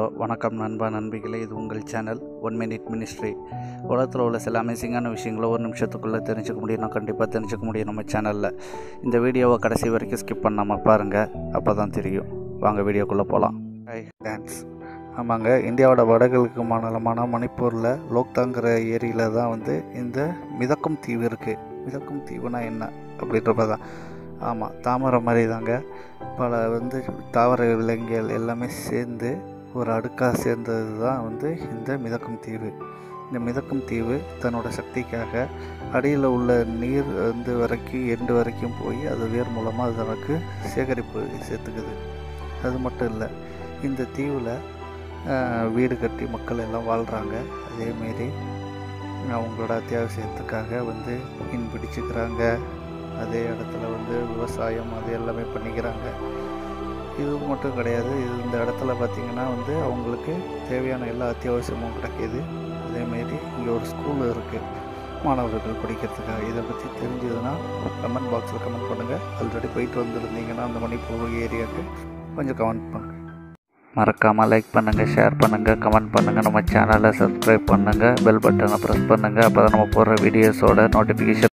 வணக்கம் நண்பா நண்பிகளே இது உங்கள் சேனல் ஒன் மினிட் மினிஸ்ட்ரி உலகத்தில் உள்ள சில அமேசிங்கான விஷயங்களை ஒரு நிமிஷத்துக்குள்ளே தெரிஞ்சுக்க முடியும் நான் கண்டிப்பாக தெரிஞ்சுக்க முடியும் நம்ம சேனலில் இந்த வீடியோவை கடைசி வரைக்கும் ஸ்கிப் பண்ணாமல் பாருங்கள் அப்போ தான் தெரியும் வாங்க வீடியோக்குள்ளே போகலாம் ஹை டான்ஸ் ஆமாங்க இந்தியாவோட வடகிழக்கு மாநிலமான மணிப்பூரில் லோக்தாங்கிற ஏரியில் தான் வந்து இந்த மிதக்கும் தீவு இருக்குது மிதக்கும் தீவுனா என்ன அப்படின்றப்ப தான் ஆமாம் தாமரை மாதிரி தாங்க பல வந்து தாவர விலங்குகள் எல்லாமே சேர்ந்து ஒரு அடுக்காக சேர்ந்தது தான் வந்து இந்த மிதக்கும் தீவு இந்த மிதக்கும் தீவு தன்னோட சக்திக்காக அடியில் உள்ள நீர் வந்து வரைக்கும் எண்டு வரைக்கும் போய் அது வேர் மூலமாக அது தனக்கு சேகரிப்பு சேர்த்துக்குது அது மட்டும் இல்லை இந்த தீவில் வீடு கட்டி மக்கள் எல்லாம் வாழ்கிறாங்க அதேமாரி அவங்களோட அத்தியாவசியத்துக்காக வந்து மீன் பிடிச்சிக்கிறாங்க அதே இடத்துல வந்து விவசாயம் அது எல்லாமே பண்ணிக்கிறாங்க இது மட்டும் கிடையாது இது இந்த இடத்துல பார்த்திங்கன்னா வந்து அவங்களுக்கு தேவையான எல்லா அத்தியாவசியமும் கிடைக்கிது அதேமாரி இங்கே ஒரு ஸ்கூல் இருக்குது மாணவர்கள் படிக்கிறதுக்காக இதை பற்றி தெரிஞ்சதுன்னா கமெண்ட் பாக்ஸில் கமெண்ட் பண்ணுங்கள் ஆல்ரெடி போயிட்டு வந்திருந்தீங்கன்னா அந்த மணிப்பூர் ஏரியாவுக்கு கொஞ்சம் கமெண்ட் பண்ணுங்கள் மறக்காமல் லைக் பண்ணுங்கள் ஷேர் பண்ணுங்கள் கமெண்ட் பண்ணுங்கள் நம்ம சேனலை சப்ஸ்கிரைப் பண்ணுங்கள் பெல் பட்டனை ப்ரெஸ் பண்ணுங்கள் அப்போ தான் நம்ம போடுற வீடியோஸோட நோட்டிஃபிகேஷன்